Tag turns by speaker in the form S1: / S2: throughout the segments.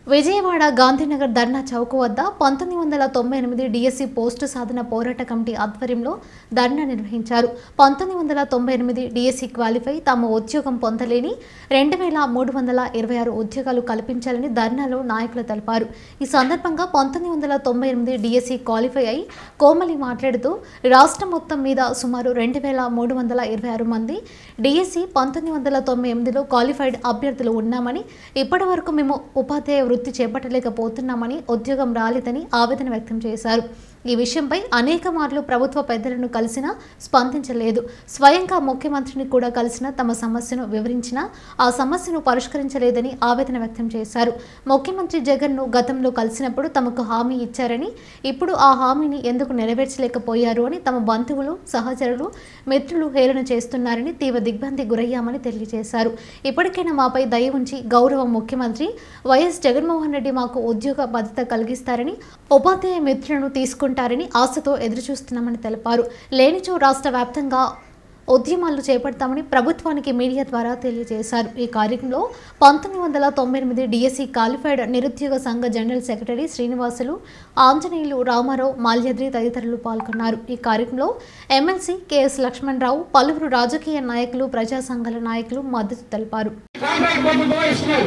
S1: విజయవాడ గాంధీనగర్ ధర్నా చౌక్ వద్ద పంతొమ్మిది వందల తొంభై ఎనిమిది డిఎస్సి పోస్టు సాధన పోరాట కమిటీ ఆధ్వర్యంలో ధర్నా నిర్వహించారు పంతొమ్మిది వందల తొంభై ఎనిమిది డిఎస్సి క్వాలిఫై తాము ఉద్యోగం పొందలేని రెండు వేల మూడు వందల ఇరవై ఆరు ఉద్యోగాలు కల్పించాలని ధర్నాలో నాయకులు తెలిపారు ఈ సందర్భంగా పంతొమ్మిది వందల తొంభై ఎనిమిది డిఎస్సి క్వాలిఫై అయి కోమలి మాట్లాడుతూ రాష్ట్రం మొత్తం మీద సుమారు రెండు వేల మూడు వందల ఇరవై ఆరు మంది డిఎస్సి పంతొమ్మిది వందల తొంభై ఎనిమిదిలో క్వాలిఫైడ్ అభ్యర్థులు ఉన్నామని ఇప్పటి వరకు మేము ఉపాధ్యాయ వృత్తి చేపట్టలేకపోతున్నామని ఉద్యోగం రాలేదని ఆవేదన వ్యక్తం చేశారు ఈ విషయంపై అనేక మార్లు ప్రభుత్వ పెద్దలను కలిసినా స్పందించలేదు స్వయంగా ముఖ్యమంత్రిని కూడా కలిసిన తమ సమస్యను వివరించినా ఆ సమస్యను పరిష్కరించలేదని ఆవేదన వ్యక్తం చేశారు ముఖ్యమంత్రి జగన్ను గతంలో కలిసినప్పుడు తమకు హామీ ఇచ్చారని ఇప్పుడు ఆ హామీని ఎందుకు నెరవేర్చలేకపోయారు అని తమ బంధువులు సహచరులు మిత్రులు హేళన చేస్తున్నారని తీవ్ర దిగ్భ్రాంతి గురయ్యామని తెలియజేశారు ఇప్పటికైనా మాపై దయ ఉంచి గౌరవ ముఖ్యమంత్రి వైఎస్ జగన్మోహన్ రెడ్డి మాకు ఉద్యోగ భద్రత కలిగిస్తారని ఉపాధ్యాయ మిత్రులను తీసుకుంటారని ఆశతో ఎదురుచూస్తున్నామని తెలిపారు లేనిచో రాష్ట్ర వ్యాప్తంగా ఉద్యమాలు చేపడతామని ప్రభుత్వానికి మీడియా ద్వారా తెలియజేశారు ఈ కార్యక్రమంలో పంతొమ్మిది వందల తొంభై ఎనిమిది డిఎస్సి క్వాలిఫైడ్ నిరుద్యోగ సంఘ జనరల్ సెక్రటరీ శ్రీనివాసులు ఆంజనేయులు రామారావు మాల్యద్రి తదితరులు పాల్గొన్నారు ఈ కార్యక్రమంలో ఎమ్మెల్సీ కెఎస్ లక్ష్మణరావు పలువురు రాజకీయ నాయకులు ప్రజా సంఘాల నాయకులు మద్దతు తెలిపారు
S2: కాంట్రాక్ట్ పద్ధతిలో ఇస్తున్నారు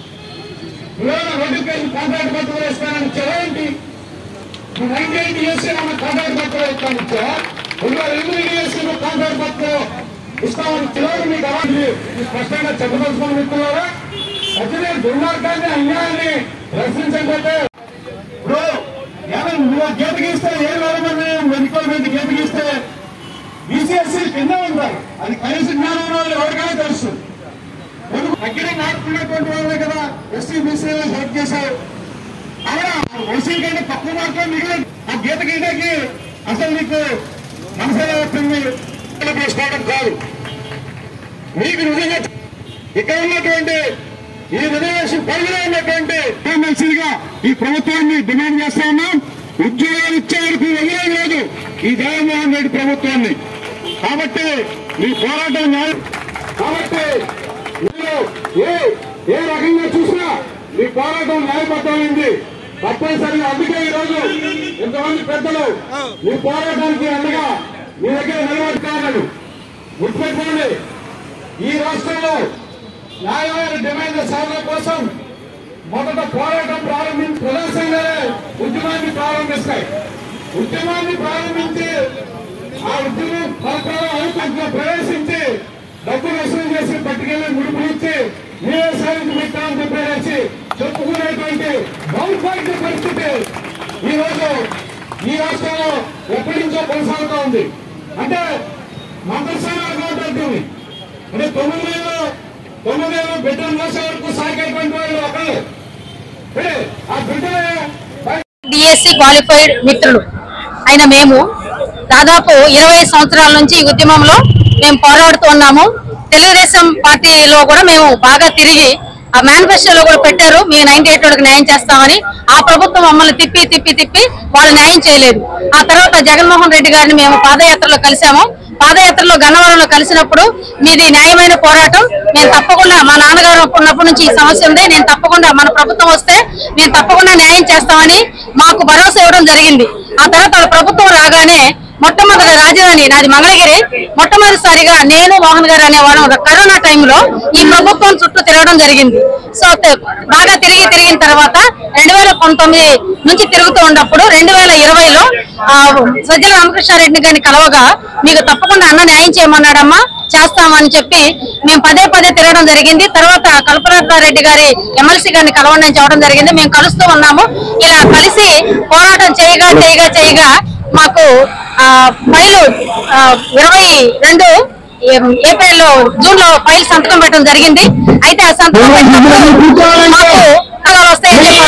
S2: ఇవాళ నోటిఫికేషన్ కాంట్రాక్ట్ పద్ధతిలో ఇస్తానని చెవేంటి నైన్టీ ఎయిట్ ఇయర్స్ మన కాంట్రాక్ట్ పద్ధతిలో ఇస్తాను ఇచ్చా రెండు వేల ఎనిమిది ఇయర్స్ కాంట్రాక్ట్ పద్ధతిలో ఇస్తామని చివరి మీకు అలాంటి స్పష్టంగా చెప్పదలుచుకున్న మిత్రులారా అసలే దుర్మార్గాన్ని అన్యాయాన్ని ప్రశ్నించకపోతే ఇప్పుడు ఏమైనా నువ్వు గీత గీస్తే ఏ వేల మంది మెడికల్ మీద గీత గీస్తే బీసీఎస్సీ కింద ఉంటారు అది కనీస జ్ఞానం ఉన్న వాళ్ళు ఎవరికైనా తెలుసు అక్కడే నాటుకున్నటువంటి వాళ్ళే కదా ఎస్సీ బీసీ హెల్ప్ చేశారు అవునా ఓసీ కంటే తక్కువ మార్కులు మిగిలిన ఆ గీత గీతకి అసలు మీకు మనసులో వస్తుంది చేసుకోవడం కాదు మీకు నిజంగా ఇక్కడ ఉన్నటువంటి ఈ రిజర్వేషన్ పరిధిలో ఉన్నటువంటి ఎమ్మెల్సీగా ఈ ప్రభుత్వాన్ని డిమాండ్ చేస్తా ఉన్నాం ఉద్యోగాలు ఇచ్చే వరకు వదిలేదు లేదు ఈ జగన్మోహన్ రెడ్డి ప్రభుత్వాన్ని కాబట్టి మీ పోరాటం న్యాయం కాబట్టి మీరు ఏ ఏ రకంగా చూసినా మీ పోరాటం న్యాయబద్ధమైంది తప్పనిసరిగా అందుకే ఈ రోజు ఇంతమంది పెద్దలు మీ పోరాటానికి అండగా మీ దగ్గర నిలబడుతున్నారు గుర్తుపెట్టుకోండి ఈ రాష్ట్రంలో న్యాయమైన డిమాండ్ల సాధన కోసం మొదట పోరాటం ప్రారంభించి ప్రదర్శనలే ఉద్యమాన్ని ప్రారంభిస్తాయి ఉద్యమాన్ని ప్రారంభించి ఆ ఉద్యమం ఫలితాలు అనుకుంటున్న ప్రవేశించి డబ్బు వసూలు చేసి పట్టుకెళ్లి ముడుపులు ఇచ్చి మీరే సాధించి పెట్టాలని చెప్పేసి చెప్పుకునేటువంటి దౌర్భాగ్య పరిస్థితి ఈ రోజు ఈ రాష్ట్రంలో ఎప్పటి నుంచో కొనసాగుతూ ఉంది అంటే మంత్రస్థానాలు ఉంటుంది అంటే తొమ్మిది వేలు తొమ్మిది వేలు బిడ్డలు మోసే వరకు సాగేటువంటి వాళ్ళు ఒకళ్ళు అంటే ఆ బిడ్డలే
S3: డిఎస్సి క్వాలిఫైడ్ మిత్రులు అయిన మేము దాదాపు ఇరవై సంవత్సరాల నుంచి ఈ ఉద్యమంలో మేము పోరాడుతూ ఉన్నాము తెలుగుదేశం పార్టీలో కూడా మేము బాగా తిరిగి ఆ మేనిఫెస్టోలో కూడా పెట్టారు మేము నైన్టీ ఎయిట్ వాళ్ళకి న్యాయం చేస్తామని ఆ ప్రభుత్వం మమ్మల్ని తిప్పి తిప్పి తిప్పి వాళ్ళు న్యాయం చేయలేదు ఆ తర్వాత జగన్మోహన్ రెడ్డి గారిని మేము పాదయాత్రలో కలిసాము పాదయాత్రలో గన్నవరంలో కలిసినప్పుడు మీది న్యాయమైన పోరాటం మేము తప్పకుండా మా నాన్నగారు ఉన్నప్పటి నుంచి ఈ సమస్య ఉంది నేను తప్పకుండా మన ప్రభుత్వం వస్తే మేము తప్పకుండా న్యాయం చేస్తామని మాకు భరోసా ఇవ్వడం జరిగింది ఆ తర్వాత వాళ్ళ ప్రభుత్వం రాగానే మొట్టమొదటి రాజధాని నాది మంగళగిరి మొట్టమొదటిసారిగా నేను మోహన్ గారు అనేవాడు కరోనా టైంలో ఈ ప్రభుత్వం చుట్టూ తిరగడం జరిగింది సో త- బాగా తిరిగి తిరిగిన తర్వాత రెండు వేల పంతొమ్మిది నుంచి తిరుగుతూ ఉన్నప్పుడు రెండు వేల ఇరవైలో సజ్జల రామకృష్ణారెడ్డి గారిని కలవగా మీకు తప్పకుండా అన్న న్యాయం చేయమన్నాడమ్మా చేస్తామని చెప్పి మేము పదే పదే తిరగడం జరిగింది తర్వాత కల్పనాథారెడ్డి గారి ఎమ్మెల్సీ గారిని కలవండి అని చెప్పడం జరిగింది మేము కలుస్తూ ఉన్నాము ఇలా కలిసి పోరాటం చేయగా చేయగా చేయగా మాకు ఆ, ఫైలు ఆ, ఇరవై రెండు ఏప్రిల్ లో జూన్ లో ఫైల్ సంతకం పెట్టడం జరిగింది అయితే ఆ సంతకం పెట్టినప్పుడు మాకు వస్తాయని చెప్పారు